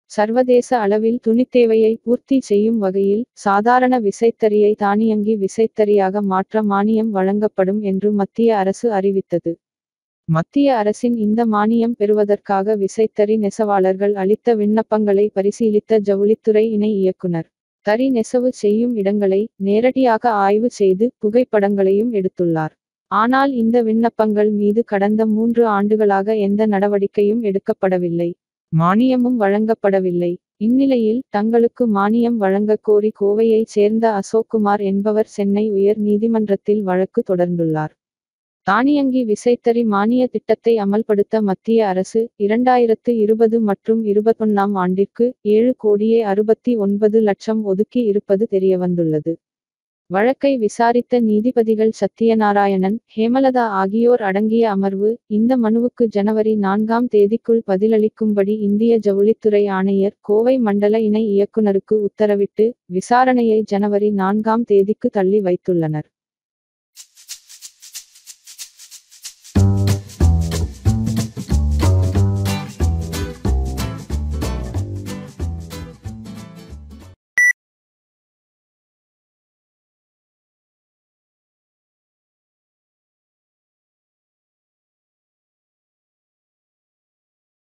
சர்வதேச அளவில் துணித்தேவையை பூர்த்தி செய்யும் வகையில் சாதாரண விசைத்தறியை தானியங்கி விசைத்தறியாக மாற்ற மானியம் வழங்கப்படும் என்று மத்திய அரசு அறிவித்தது மத்திய அரசின் இந்த மானியம் பெறுவதற்காக விசைத்தறி நெசவாளர்கள் அளித்த விண்ணப்பங்களை பரிசீலித்த ஜவுளித்துறை இணை இயக்குனர் தறி நெசவு செய்யும் இடங்களை நேரடியாக ஆய்வு செய்து புகைப்படங்களையும் எடுத்துள்ளார் ஆனால் இந்த விண்ணப்பங்கள் மீது கடந்த மூன்று ஆண்டுகளாக எந்த நடவடிக்கையும் எடுக்கப்படவில்லை மானியமும் வழங்கப்படவில்லை இந்நிலையில் தங்களுக்கு மானியம் வழங்கக் கோரி கோவையைச் சேர்ந்த அசோக்குமார் என்பவர் சென்னை உயர் நீதிமன்றத்தில் வழக்கு தொடர்ந்துள்ளார் தானியங்கி விசைத்தறி மானிய திட்டத்தை அமல்படுத்த மத்திய அரசு இரண்டாயிரத்து இருபது மற்றும் இருபத்தொன்னாம் ஆண்டிற்கு ஏழு கோடியே அறுபத்தி ஒன்பது லட்சம் ஒதுக்கி இருப்பது தெரியவந்துள்ளது வழக்கை விசாரித்த நீதிபதிகள் சத்யநாராயணன் ஹேமலதா ஆகியோர் அடங்கிய அமர்வு இந்த மனுவுக்கு ஜனவரி நான்காம் தேதிக்குள் பதிலளிக்கும்படி இந்திய ஜவுளித்துறை ஆணையர் கோவை மண்டல இணை இயக்குனருக்கு உத்தரவிட்டு விசாரணையை ஜனவரி நான்காம் தேதிக்கு தள்ளி வைத்துள்ளனர்